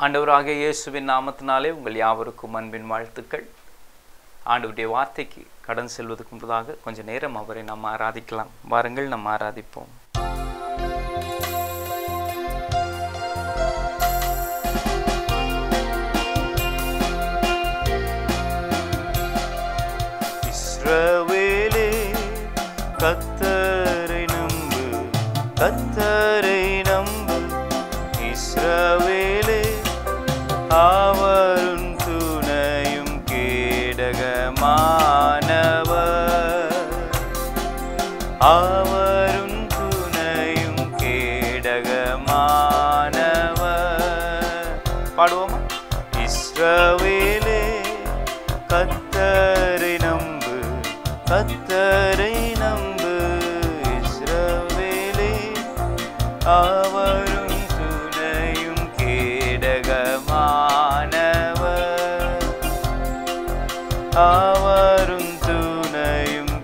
ஆண்டவராக இயேசுவின் நாமத்தினாலே உங்கள் யாவருக்கும் அன்பின் வாழ்த்துக்கள் ஆண்டவருடைய வார்த்தைக்கு கடன் செல்வதற்கு முன்பதாக கொஞ்ச நேரம் அவரை நாம் ஆராதிக்கலாம் வாருங்கள் நாம் ஆராதிப்போம் இஸ்ரவேலே கத்தரை நம்பு கத்தரை நம்பு இஸ்ரவேலே அவரும் துணையும் கேடகமானவர் அவரும் துணையும் கேடகமானவர் பாடுவோமா இஸ்ரவேலே கத்தரை நம்பு கத்தரை நம்பு இஸ்ரவேலே அவரும் துணையும் கேடகமானவர் அவரும் துணையும்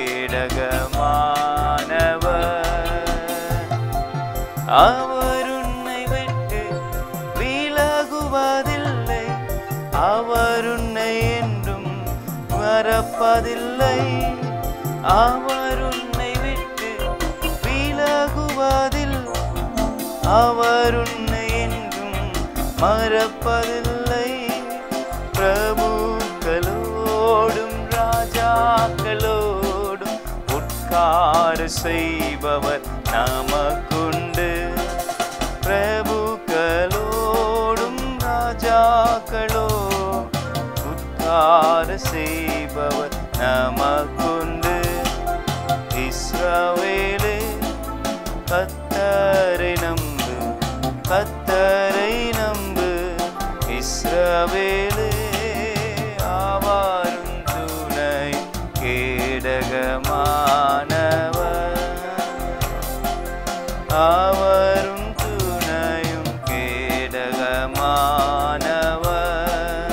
கேடகமானவர் அவர் உன்னை விட்டு விலகுவதில்லை அவர் உன்னை என்றும் மறப்பதில்லை அவர் உன்னை விட்டு விலகுவதில்லை அவர் உன்னை என்றும் மறப்பதில்லை பிரபுக்களோடும் ராஜாக்களோடும் உட்கார செய்பவர் நமக்குண்டு பிரபுக்களோடும் ராஜாக்களோ உட்கார செய்பவர் நமக்குண்டு இஸ்ரவேலே கத்தரை நம்பு கத்தரை நம்பு இஸ்ரவேலே ஆவாரும் துணை கேடகமானவர் அவரும் துணையும் கேடகமானவர்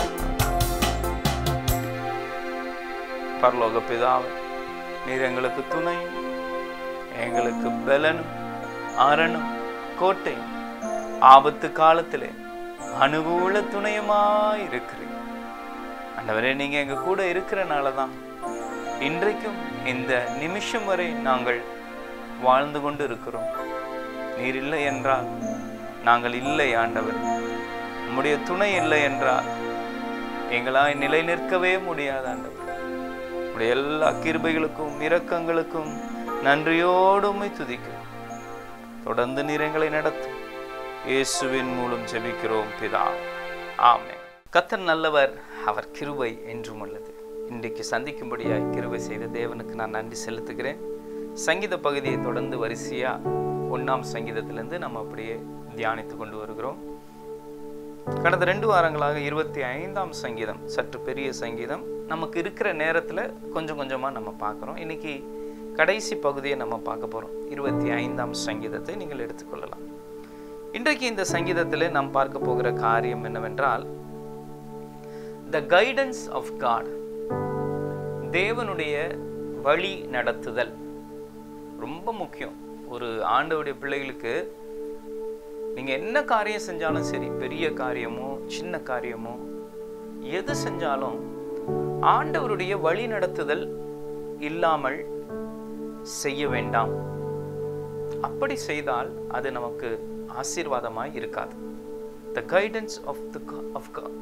பரலோக பிதாவே நீர் எங்களுக்கு துணையும் எங்களுக்கு பலனும் அரணம் கோட்டையும் ஆபத்து காலத்திலே அனுகூல துணையுமாய் இருக்கிறீர் ஆண்டவரே நீங்க எங்க கூட இருக்கிறனால தான் இன்றைக்கும் இந்த நிமிஷம் வரை நாங்கள் வாழ்ந்து கொண்டு இருக்கிறோம் நீர் இல்லை என்றால் நாங்கள் இல்லை ஆண்டவர் உம்முடைய துணை இல்லை என்றால் எங்களால் நிலை நிற்கவே முடியாது ஆண்டவர் உடைய எல்லா கிருபைகளுக்கும் இரக்கங்களுக்கும் நன்றியோடு உம்மை துதிக்கிறோம் தொடர்ந்து நீர் எங்களை நடத்தும் இயேசுவின் மூலம் ஜெபிக்கிறோம் பிதா ஆமென் கத்தர் நல்லவர் அவர் கிருபை என்றும் உள்ளது இன்றைக்கு சந்திக்கும்படியாய் கிருபை செய்த தேவனுக்கு நான் நன்றி செலுத்துகிறேன் சங்கீத பகுதியை தொடர்ந்து வரிசையா ஒன்றாம் சங்கீதத்திலிருந்து நம்ம அப்படியே தியானித்து கொண்டு வருகிறோம் கடந்த ரெண்டு வாரங்களாக இருபத்தி ஐந்தாம் சங்கீதம் சற்று பெரிய சங்கீதம் நமக்கு இருக்கிற நேரத்தில் கொஞ்சம் கொஞ்சமாக நம்ம பார்க்குறோம் இன்னைக்கு கடைசி பகுதியை நம்ம பார்க்க போகிறோம் இருபத்தி ஐந்தாம் சங்கீதத்தை நீங்கள் எடுத்துக்கொள்ளலாம் இன்றைக்கு இந்த சங்கீதத்தில் நாம் பார்க்க போகிற காரியம் என்னவென்றால் த கைடன்ஸ் ஆஃப் காட் தேவனுடைய வழி நடத்துதல் ரொம்ப முக்கியம் ஒரு ஆண்டவுடைய பிள்ளைகளுக்கு நீங்க என்ன காரியம் செஞ்சாலும் சரி பெரிய காரியமோ சின்ன காரியமோ எது செஞ்சாலும் ஆண்டவருடைய வழி நடத்துதல் இல்லாமல் செய்ய வேண்டாம் அப்படி செய்தால் அது நமக்கு ஆசீர்வாதமாய் இருக்காது the guidance of the of God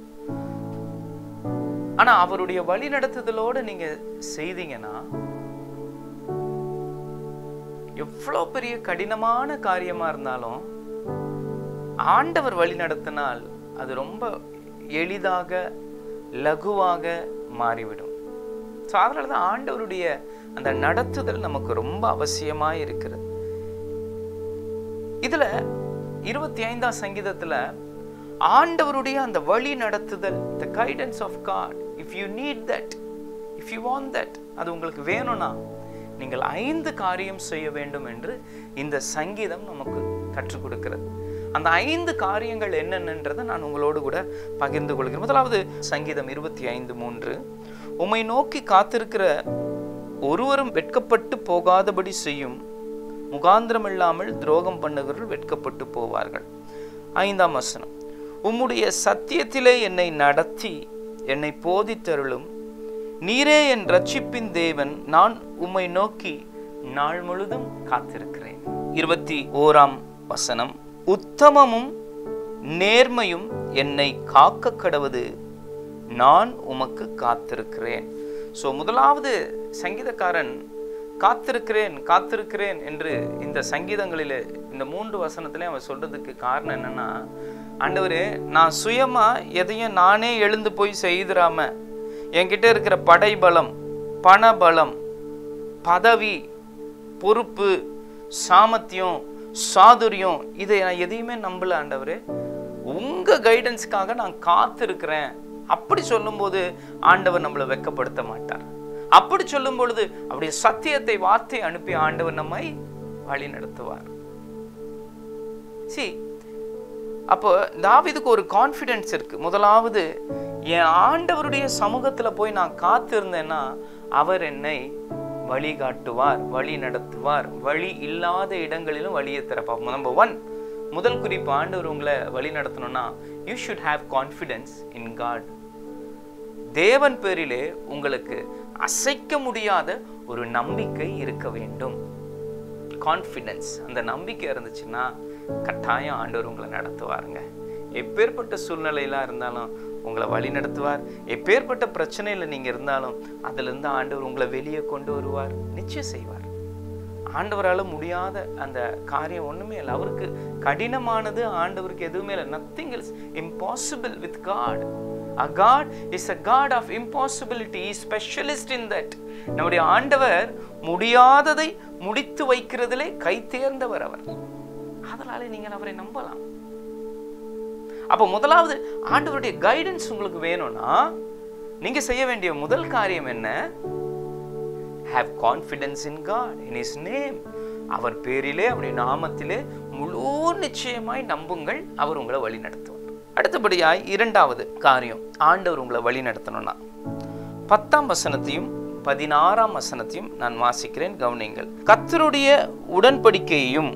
ஆனா அவருடைய வழி நடத்துதலோட நீங்க செய்தீங்கன்னா எவ்வளோ பெரிய கடினமான காரியமா இருந்தாலும் ஆண்டவர் வழி நடத்தினால் அது ரொம்ப எளிதாக லகுவாக மாறிவிடும் ஸோ அதனால தான் ஆண்டவருடைய அந்த நடத்துதல் நமக்கு ரொம்ப அவசியமாக இருக்கிறது இதில் இருபத்தி ஐந்தாம் சங்கீதத்தில் ஆண்டவருடைய அந்த வழி நடத்துதல் the guidance of God if you need that if you want that அது உங்களுக்கு வேணும்னா நீங்கள் ஐந்து காரியம் செய்ய வேண்டும் என்று இந்த சங்கீதம் நமக்கு கற்றுக் கொடுக்கிறது அந்த ஐந்து காரியங்கள் என்னென்னன்றதை நான் உங்களோடு கூட பகிர்ந்து கொள்கிறேன் முதலாவது சங்கீதம் இருபத்தி ஐந்து மூன்று உம்மை நோக்கி காத்திருக்கிற ஒருவரும் வெட்கப்பட்டு போகாதபடி செய்யும் முகாந்திரம் இல்லாமல் துரோகம் பண்ணுகிறவர்கள் வெட்கப்பட்டு போவார்கள் ஐந்தாம் வசனம் உம்முடைய சத்தியத்திலே என்னை நடத்தி என்னை போதித்தருளும் நீரே என் ரட்சிப்பின் தேவன் நான் உம்மை நோக்கி நாள் முழுதும் காத்திருக்கிறேன் இருபத்தி ஓராம் வசனம் உத்தமமும் நேர்மையும் என்னை காக்க கடவது நான் உமக்கு காத்திருக்கிறேன் ஸோ முதலாவது சங்கீதக்காரன் காத்திருக்கிறேன் காத்திருக்கிறேன் என்று இந்த சங்கீதங்களிலே இந்த மூன்று வசனத்திலே அவன் சொல்றதுக்கு காரணம் என்னன்னா ஆண்டவரே நான் சுயமா எதையும் நானே எழுந்து போய் செய்திராம என்கிட்ட இருக்கிற படைபலம் பணபலம் பதவி பொறுப்பு சாமர்த்தியம் சாதுரியம் இதை நான் எதையுமே நம்பல ஆண்டவரே உங்க கைடன்ஸ்க்காக நான் காத்திருக்கிறேன் அப்படி சொல்லும்போது ஆண்டவர் நம்மளை வெட்கப்படுத்த மாட்டார் அப்படி சொல்லும் பொழுது அப்படியே சத்தியத்தை வார்த்தை அனுப்பி ஆண்டவர் நம்மை வழி நடத்துவார் சி அப்போ தாவீதுக்கு ஒரு கான்ஃபிடென்ஸ் இருக்கு முதலாவது என் ஆண்டவருடைய சமூகத்துல போய் நான் காத்திருந்தேன்னா அவர் என்னை வழி காட்டுவார் வழி நடத்துவார் வழி இல்லாத இடங்களிலும் வழியை திறப்பார் நம்பர் ஒன் முதல் குறிப்பு ஆண்டவர் உங்களை வழி நடத்தணும்னா you should have confidence in God தேவன் பேரிலே உங்களுக்கு அசைக்க முடியாத ஒரு நம்பிக்கை இருக்க வேண்டும் கான்ஃபிடென்ஸ் அந்த நம்பிக்கை இருந்துச்சுன்னா கட்டாயம் ஆண்டவர் உங்களை நடத்துவாருங்க எப்பேற்பட்ட சூழ்நிலையெல்லாம் இருந்தாலும் உங்களை வழி நடத்துவார் எப்பேற்பட்ட பிரச்சனையில் நீங்கள் இருந்தாலும் அதிலிருந்து ஆண்டவர் உங்களை வெளியே கொண்டு வருவார் நிச்சயம் செய்வார் ஆண்டவரால் முடியாத அந்த காரியம் ஒன்றுமே இல்லை அவருக்கு கடினமானது ஆண்டவருக்கு எதுவுமே இல்லை nothing is impossible with God a God is a God of impossibility specialist in that நம்முடைய ஆண்டவர் முடியாததை முடித்து வைக்கிறதிலே கை தேர்ந்தவர் அவர் அதனால நீங்கள் அவரை நம்பலாம் அப்போ முதலாவது ஆண்டவருடைய கைடன்ஸ் உங்களுக்கு வேணும்னா நீங்க செய்ய வேண்டிய முதல் காரியம் என்ன have confidence in God in his name அவர் பேரிலே அவருடைய நாமத்திலே முழு நிச்சயமாய் நம்புங்கள் அவர் உங்களை வழி நடத்துவார் அடுத்தபடியாய் இரண்டாவது காரியம் ஆண்டவர் உங்களை வழி நடத்தணும்னா பத்தாம் வசனத்தையும் பதினாறாம் வசனத்தையும் நான் வாசிக்கிறேன் கவனிங்கள் கத்தருடைய உடன்படிக்கையையும்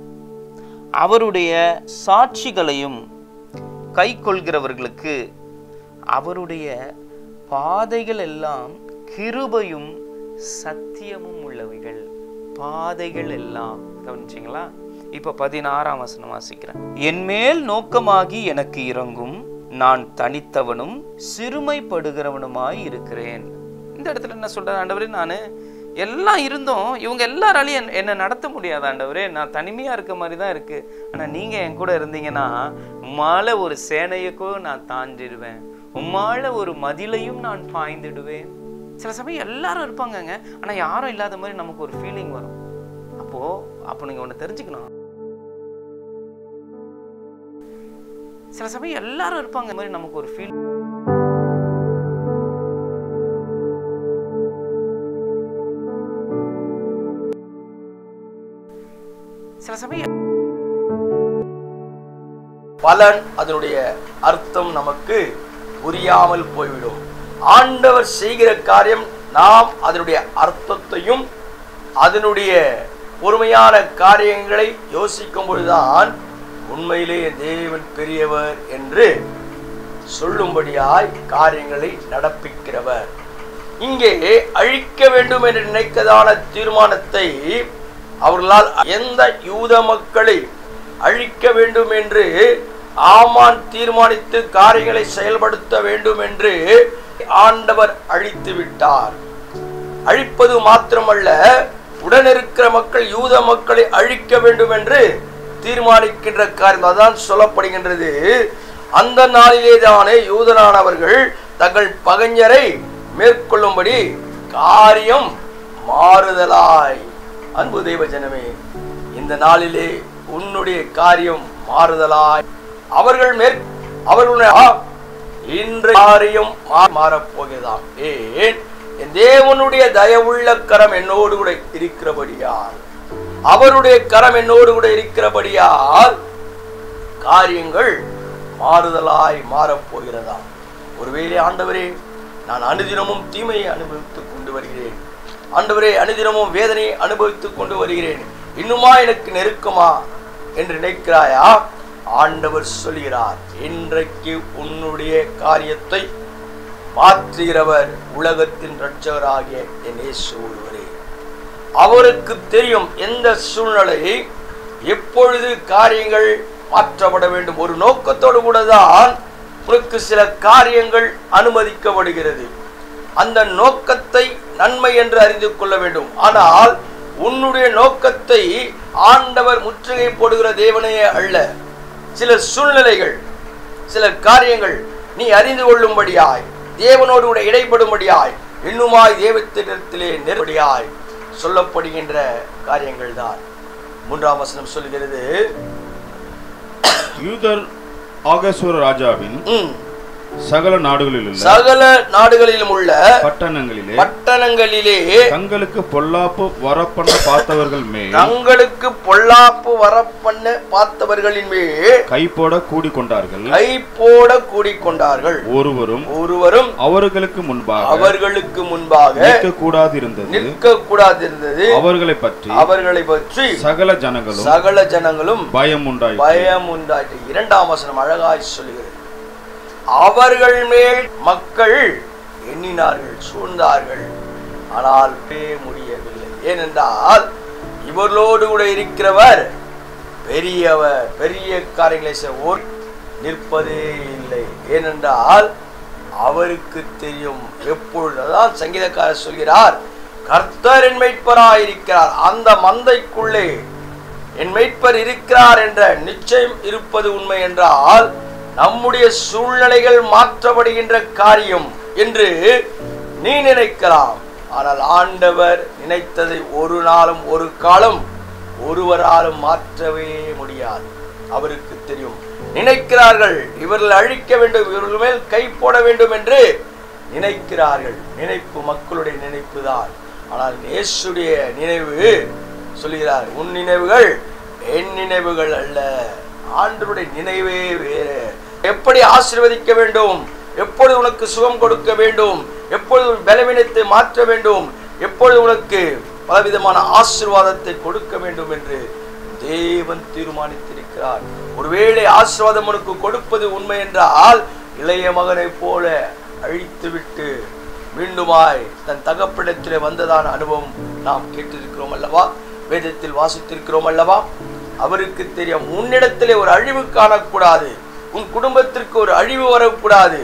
அவருடைய சாட்சிகளையும் கை கொள்கிறவர்களுக்கு அவருடைய பாதைகள் எல்லாம் கிருபையும் சத்தியமும் உள்ளவைகள் பாதைகள் எல்லாம் கவனிச்சிங்களா இப்ப பதினாறாம் வசனம் வாசிக்கிறேன் என் மேல் நோக்கமாகி எனக்கு இறங்கும் நான் தனித்தவனும் சிறுமைப்படுகிறவனுமாய் இருக்கிறேன் இந்த இடத்துல என்ன சொல்ற ஆண்டவரே நான் எல்லாம் இருந்தும் இவங்க எல்லாராலையும் என்- என்னை நடத்த முடியாது ஆண்டவரே நான் தனிமையா இருக்க மாதிரி தான் இருக்கு ஆனா நீங்க என் கூட இருந்தீங்கன்னா உம்மால ஒரு சேனையக்கோ நான் தாண்டிடுவேன் உம்மால ஒரு மதிலையும் நான் பாய்ந்திடுவேன் சில சமயம் எல்லாரும் இருப்பாங்கங்க ஆனா யாரும் இல்லாத மாதிரி நமக்கு ஒரு ஃபீலிங் வரும் அப்போ அப்போ நீங்க ஒண்ணு தெரிஞ்சுக்கணும் சில சமயம் எல்லாரும் இருப்பாங்க இந்த மாதிரி நமக்கு ஒரு ஃபீல் சில சமயம் பலன் அதனுடைய அர்த்தம் நமக்கு புரியாமல் போய்விடும் ஆண்டவர் செய்கிற காரியம் நாம் அதனுடைய அர்த்தத்தையும் அதனுடைய பொறுமையான காரியங்களை யோசிக்கும் பொழுதுதான் உண்மையிலே தேவன் பெரியவர் என்று சொல்லும்படியாய் காரியங்களை நடப்பிக்கிறவர் இங்கே அழிக்க வேண்டும் என்று நினைக்கதான தீர்மானத்தை அவர்களால் எந்த யூத மக்களை அழிக்க வேண்டும் என்று ஆமான் தீர்மானித்து காரியங்களை செயல்படுத்த வேண்டும் என்று ஆண்டவர் அழித்து விட்டார் அழிப்பது மாத்திரமல்ல உடனிருக்கிற மக்கள் யூத மக்களை அழிக்க வேண்டும் என்று தீர்மானிக்கின்ற காரியம் அதான் சொல்லப்படுகின்றது அந்த நாளிலே தானே யூதனானவர்கள் தங்கள் பகைஞரை மேற்கொள்ளும்படி காரியம் மாறுதலாய் அன்பு தெய்வ ஜனமே இந்த நாளிலே உன்னுடைய காரியம் மாறுதலாய் அவர்கள் மேற் அவர்களுடைய ஆ, இன்று காரியம் மா- மாறப் போகிறதாம் ஏன் என் தேவனுடைய தயவுள்ள கரம் என்னோடு கூட இருக்கிறபடியால் அவருடைய கரம் என்னோடு கூட இருக்கிறபடியால் காரியங்கள் மாறுதலாய் மாறப் போகிறதாம் ஒருவேளை ஆண்டவரே நான் அனுதினமும் தீமையை அனுபவித்துக் கொண்டு வருகிறேன் ஆண்டவரே அனுதினமும் வேதனையை அனுபவித்துக் கொண்டு வருகிறேன் இன்னுமா எனக்கு நெருக்கமா என்று நினைக்கிறாயா ஆண்டவர் சொல்கிறார் இன்றைக்கு உன்னுடைய காரியத்தை மாற்றுகிறவர் உலகத்தின் இரட்சகராகிய என் இயேசு ஒருவரே அவருக்கு தெரியும் எந்த சூழ்நிலை எப்பொழுது காரியங்கள் மாற்றப்பட வேண்டும் ஒரு நோக்கத்தோடு கூட தான் உனக்கு சில காரியங்கள் அனுமதிக்கப்படுகிறது அந்த நோக்கத்தை நன்மை என்று அறிந்து கொள்ள வேண்டும் ஆனால் உன்னுடைய நோக்கத்தை ஆண்டவர் முற்றுகை போடுகிற தேவனே அல்ல சில சூழ்நிலைகள் சில காரியங்கள் நீ அறிந்து கொள்ளும்படியாய் தேவனோடு கூட இடைப்படும்படியாய் இன்னுமாய் தேவத்திடத்திலே நெருப்படியாய் சொல்லப்படுகின்ற காரியங்கள் தான் மூன்றாம் வசனம் சொல்கிறது யூதர் ஆகஸ்வர ராஜாவின் ம், சகல நாடுகளில் உள்ள சகல நாடுகளிலும் உள்ள பட்டணங்களிலே பட்டணங்களிலே தங்களுக்கு பொல்லாப்பு வரப்பண்ண பார்த்தவர்கள் மேல் தங்களுக்கு பொல்லாப்பு வரப்பண்ண பார்த்தவர்களின் மேல் கை போட கூடிக்கொண்டார்கள் கை போட கூடிக்கொண்டார்கள் ஒருவரும் ஒருவரும் அவர்களுக்கு முன்பாக அவர்களுக்கு முன்பாக நிற்க கூடாதிருந்தது நிற்க கூடாதிருந்தது அவர்களை பற்றி அவர்களை பற்றி சகல ஜனங்களும் சகல ஜனங்களும் பயம் உண்டாயிற்று பயம் உண்டாயிற்று இரண்டாம் வசனம் அழகாய் சொல்கிறது அவர்கள் மேல் மக்கள் எண்ணினார்கள் சூழ்ந்தார்கள் ஆனால் பே முடியவில்லை ஏனென்றால் இவர்களோடு கூட இருக்கிறவர் பெரியவர் பெரிய காரியங்களை செய்ய ஓர் நிற்பதே இல்லை ஏனென்றால் அவருக்கு தெரியும் எப்பொழுதுதான் சங்கீதக்காரர் சொல்கிறார் கர்த்தர் என் மீட்பராயிருக்கிறார் அந்த மந்தைக்குள்ளே என் மீட்பர் இருக்கிறார் என்ற நிச்சயம் இருப்பது உண்மை என்றால் நம்முடைய சூழ்நிலைகள் மாற்றப்படுகின்ற காரியம் என்று நீ நினைக்கலாம் ஆனால் ஆண்டவர் நினைத்ததை ஒரு நாளும் ஒரு காலம் ஒருவராலும் மாற்றவே முடியாது அவருக்கு தெரியும் நினைக்கிறார்கள் இவர்கள் அழிக்க வேண்டும் இவர்கள் மேல் கை போட வேண்டும் என்று நினைக்கிறார்கள் நினைப்பு மக்களுடைய நினைப்பு தான் ஆனால் இயேசுடைய நினைவு சொல்கிறார் உன் நினைவுகள் என் நினைவுகள் அல்ல ஆண்டவருடைய நினைவே வேறு எப்படி ஆசீர்வதிக்க வேண்டும் எப்பொழுது உனக்கு சுகம் கொடுக்க வேண்டும் எப்பொழுது உன் பலவீனத்தை மாற்ற வேண்டும் எப்பொழுது உனக்கு பலவிதமான ஆசீர்வாதத்தை கொடுக்க வேண்டும் என்று தேவன் தீர்மானித்திருக்கிறார் ஒருவேளை ஆசீர்வாதம் உனக்கு கொடுப்பது உண்மை என்றால் இளைய மகனைப் போல அழித்துவிட்டு மீண்டுமாய் தன் தகப்படத்திலே வந்ததான அனுபவம் நாம் கேட்டிருக்கிறோம் அல்லவா வேதத்தில் வாசித்திருக்கிறோம் அல்லவா அவருக்கு தெரியும் உன்னிடத்திலே ஒரு அழிவு காணக்கூடாது உன் குடும்பத்திற்கு ஒரு அழிவு வரக்கூடாது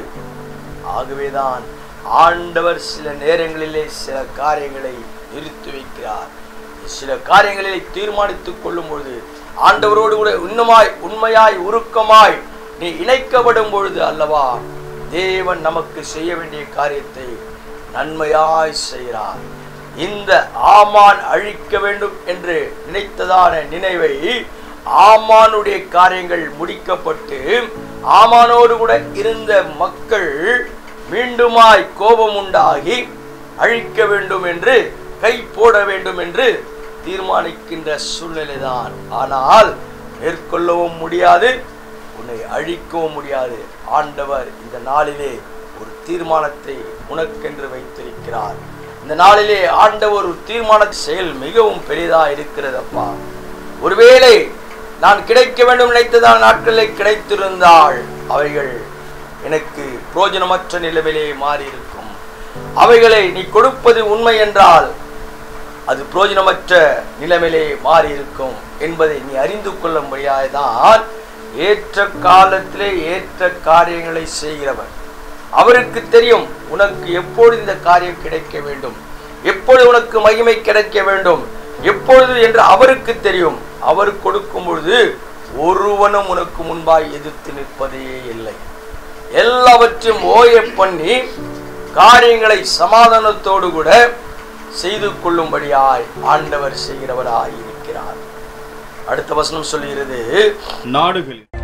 ஆகவேதான் ஆண்டவர் சில நேரங்களிலே சில காரியங்களை நிறுத்தி வைக்கிறார் சில காரியங்களிலே தீர்மானித்துக் கொள்ளும் பொழுது ஆண்டவரோடு கூட உண்மையாய் உண்மையாய் உருக்கமாய் நீ இணைக்கப்படும் பொழுது அல்லவா தேவன் நமக்கு செய்ய வேண்டிய காரியத்தை நன்மையாய் செய்கிறார் இந்த ஆமான் அழிக்க வேண்டும் என்று நினைத்ததான நினைவை ஆமானுடைய காரியங்கள் முடிக்கப்பட்டு ஆமானோடு கூட இருந்த மக்கள் மீண்டுமாய் கோபம் உண்டாகி அழிக்க வேண்டும் என்று கை போட வேண்டும் என்று தீர்மானிக்கின்ற சூழ்நிலைதான் ஆனால் மேற்கொள்ளவும் முடியாது உன்னை அழிக்கவும் முடியாது ஆண்டவர் இந்த நாளிலே ஒரு தீர்மானத்தை உனக்கென்று வைத்திருக்கிறார் இந்த நாளிலே ஆண்டவர் ஒரு தீர்மான செயல் மிகவும் பெரிதா இருக்கிறதப்பா ஒருவேளை நான் கிடைக்க வேண்டும் நினைத்ததான நாட்களில் கிடைத்திருந்தால் அவைகள் எனக்கு புரோஜனமற்ற நிலவிலே மாறி இருக்கும் அவைகளை நீ கொடுப்பது உண்மை என்றால் அது புரோஜனமற்ற நிலைமையிலே மாறி இருக்கும் என்பதை நீ அறிந்து கொள்ளும்படியாய்தான் ஏற்ற காலத்திலே ஏற்ற காரியங்களை செய்கிறவர் அவருக்கு தெரியும் உனக்கு எப்பொழுது இந்த காரியம் கிடைக்க வேண்டும் எப்பொழுது உனக்கு மகிமை கிடைக்க வேண்டும் எப்பொழுது என்று அவருக்கு தெரியும் அவர் கொடுக்கும் பொழுது ஒருவனும் உனக்கு முன்பாய் எதிர்த்து நிற்பதே இல்லை எல்லாவற்றையும் ஓய பண்ணி காரியங்களை சமாதானத்தோடு கூட செய்து கொள்ளும்படியாய் ஆண்டவர் செய்கிறவராய் இருக்கிறார் அடுத்த வசனம் சொல்கிறது நாடுகளில்